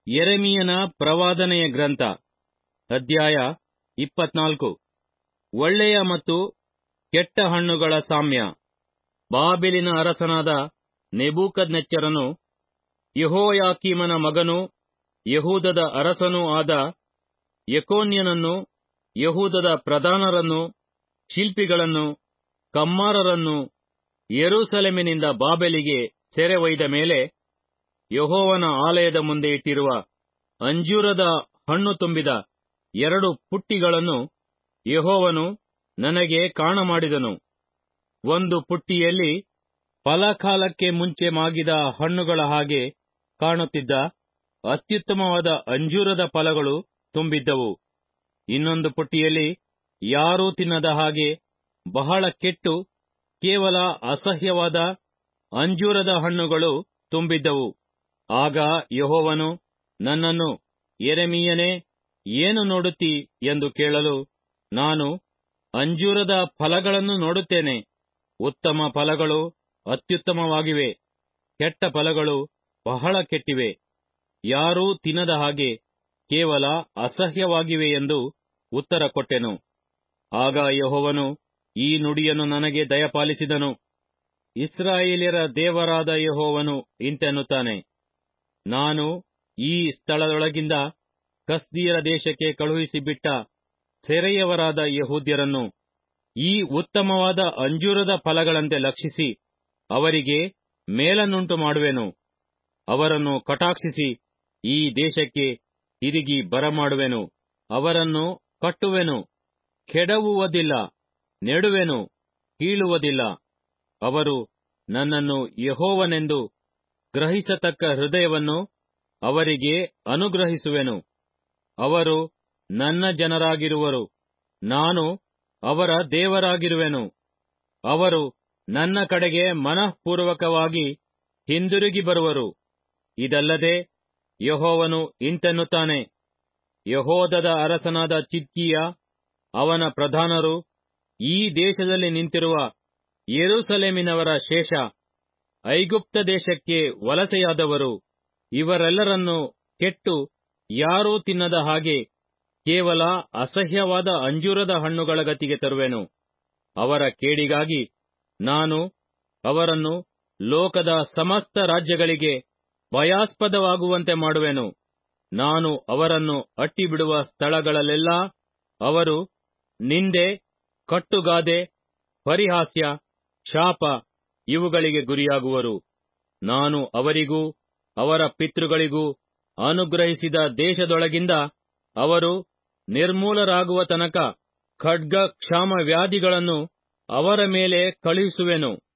ಯೆರೆಮೀಯನ ಪ್ರವಾದನೆಯ ಗ್ರಂಥ ಅಧ್ಯಾಯ ಇಪ್ಪತ್ನಾಲ್ಕು ಒಳ್ಳೆಯ ಮತ್ತು ಕೆಟ್ಟ ಹಣ್ಣುಗಳ ಸಾಮ್ಯ ಬಾಬೆಲಿನ ಅರಸನಾದ ನೆಬೂಕದ್ನೆಚ್ಚರನು ಯೆಹೋಯಾಕೀಮನ ಮಗನೂ ಯಹೂದದ ಅರಸನೂ ಆದ ಯೆಕೊನ್ಯನನ್ನು ಯಹೂದದ ಪ್ರಧಾನರನ್ನು ಶಿಲ್ಪಿಗಳನ್ನು ಕಮ್ಮಾರರನ್ನು ಯೆರೂಸಲೇಮಿನಿಂದ ಬಾಬೆಲಿಗೆ ಸೆರೆ ಒಯ್ದ ಮೇಲೆ ಯೆಹೋವನ ಆಲಯದ ಮುಂದೆ ಇಟ್ಟಿರುವ ಅಂಜೂರದ ಹಣ್ಣು ತುಂಬಿದ ಎರಡು ಪುಟ್ಟಿಗಳನ್ನು ಯೆಹೋವನು ನನಗೆ ಕಾಣಮಾಡಿದನು ಒಂದು ಪುಟ್ಟಿಯಲ್ಲಿ ಫಲಕಾಲಕ್ಕೆ ಮುಂಚೆ ಮಾಗಿದ ಹಣ್ಣುಗಳ ಹಾಗೆ ಕಾಣುತ್ತಿದ್ದ ಅತ್ಯುತ್ತಮವಾದ ಅಂಜೂರದ ಫಲಗಳು ತುಂಬಿದ್ದವು ಇನ್ನೊಂದು ಪುಟ್ಟಿಯಲ್ಲಿ ಯಾರೂ ತಿನ್ನದ ಹಾಗೆ ಬಹಳ ಕೆಟ್ಟು ಕೇವಲ ಅಸಹ್ಯವಾದ ಅಂಜೂರದ ಹಣ್ಣುಗಳು ತುಂಬಿದ್ದವು ಆಗ ಯೆಹೋವನು ನನ್ನನ್ನು ಯೆರೆಮೀಯನೇ ಏನು ನೋಡುತ್ತೀ ಎಂದು ಕೇಳಲು ನಾನು ಅಂಜೂರದ ಫಲಗಳನ್ನು ನೋಡುತ್ತೇನೆ ಉತ್ತಮ ಫಲಗಳು ಅತ್ಯುತ್ತಮವಾಗಿವೆ ಕೆಟ್ಟ ಫಲಗಳು ಬಹಳ ಕೆಟ್ಟಿವೆ ಯಾರೂ ತಿನ್ನದ ಹಾಗೆ ಕೇವಲ ಅಸಹ್ಯವಾಗಿವೆ ಎಂದು ಉತ್ತರ ಕೊಟ್ಟೆನು ಆಗ ಯೆಹೋವನು ಈ ನುಡಿಯನ್ನು ನನಗೆ ದಯಪಾಲಿಸಿದನು ಇಸ್ರಾಯೇಲ್ಯರ ದೇವರಾದ ಯೆಹೋವನು ಇಂತೆನ್ನುತ್ತಾನೆ ನಾನು ಈ ಸ್ಥಳದೊಳಗಿಂದ ಕಸ್ದೀಯರ ದೇಶಕ್ಕೆ ಕಳುಹಿಸಿಬಿಟ್ಟ ಸೆರೆಯವರಾದ ಯಹೂದ್ಯರನ್ನು ಈ ಉತ್ತಮವಾದ ಅಂಜೂರದ ಫಲಗಳಂತೆ ಲಕ್ಷಿಸಿ ಅವರಿಗೆ ಮೇಲನ್ನುಂಟು ಮಾಡುವೆನು ಅವರನ್ನು ಕಟಾಕ್ಷಿಸಿ ಈ ದೇಶಕ್ಕೆ ತಿರುಗಿ ಬರಮಾಡುವೆನು ಅವರನ್ನು ಕಟ್ಟುವೆನು ಕೆಡವುವುದಿಲ್ಲ ನೆಡುವೆನು ಕೀಳುವುದಿಲ್ಲ ಅವರು ನನ್ನನ್ನು ಯಹೋವನೆಂದು ಗ್ರಹಿಸತಕ್ಕ ಹೃದಯವನ್ನು ಅವರಿಗೆ ಅನುಗ್ರಹಿಸುವೆನು ಅವರು ನನ್ನ ಜನರಾಗಿರುವರು ನಾನು ಅವರ ದೇವರಾಗಿರುವೆನು ಅವರು ನನ್ನ ಕಡೆಗೆ ಮನಃಪೂರ್ವಕವಾಗಿ ಹಿಂದಿರುಗಿ ಬರುವರು ಇದಲ್ಲದೆ ಯಹೋವನು ಇಂತೆನ್ನುತ್ತಾನೆ ಯಹೋದದ ಅರಸನಾದ ಚಿದ್ಕೀಯ ಅವನ ಪ್ರಧಾನರು ಈ ದೇಶದಲ್ಲಿ ನಿಂತಿರುವ ಯೆರೂಸಲೇಮಿನವರ ಶೇಷ ಐಗುಪ್ತ ದೇಶಕ್ಕೆ ವಲಸೆಯಾದವರು ಇವರೆಲ್ಲರನ್ನು ಕೆಟ್ಟು ಯಾರೂ ತಿನ್ನದ ಹಾಗೆ ಕೇವಲ ಅಸಹ್ಯವಾದ ಅಂಜೂರದ ಹಣ್ಣುಗಳ ಗತಿಗೆ ತರುವೆನು ಅವರ ಕೇಡಿಗಾಗಿ ನಾನು ಅವರನ್ನು ಲೋಕದ ಸಮಸ್ತ ರಾಜ್ಯಗಳಿಗೆ ಭಯಾಸ್ಪದವಾಗುವಂತೆ ಮಾಡುವೆನು ನಾನು ಅವರನ್ನು ಅಟ್ಟಿಬಿಡುವ ಸ್ಥಳಗಳಲ್ಲೆಲ್ಲಾ ಅವರು ನಿಂದೆ ಕಟ್ಟುಗಾದೆ ಪರಿಹಾಸ್ಯ ಶಾಪ ಇವುಗಳಿಗೆ ಗುರಿಯಾಗುವರು ನಾನು ಅವರಿಗೂ ಅವರ ಪಿತೃಗಳಿಗೂ ಅನುಗ್ರಹಿಸಿದ ದೇಶದೊಳಗಿಂದ ಅವರು ನಿರ್ಮೂಲರಾಗುವ ತನಕ ಖಡ್ಗ ಕ್ಷಾಮ ವ್ಯಾಧಿಗಳನ್ನು ಅವರ ಮೇಲೆ ಕಳುಹಿಸುವೆನು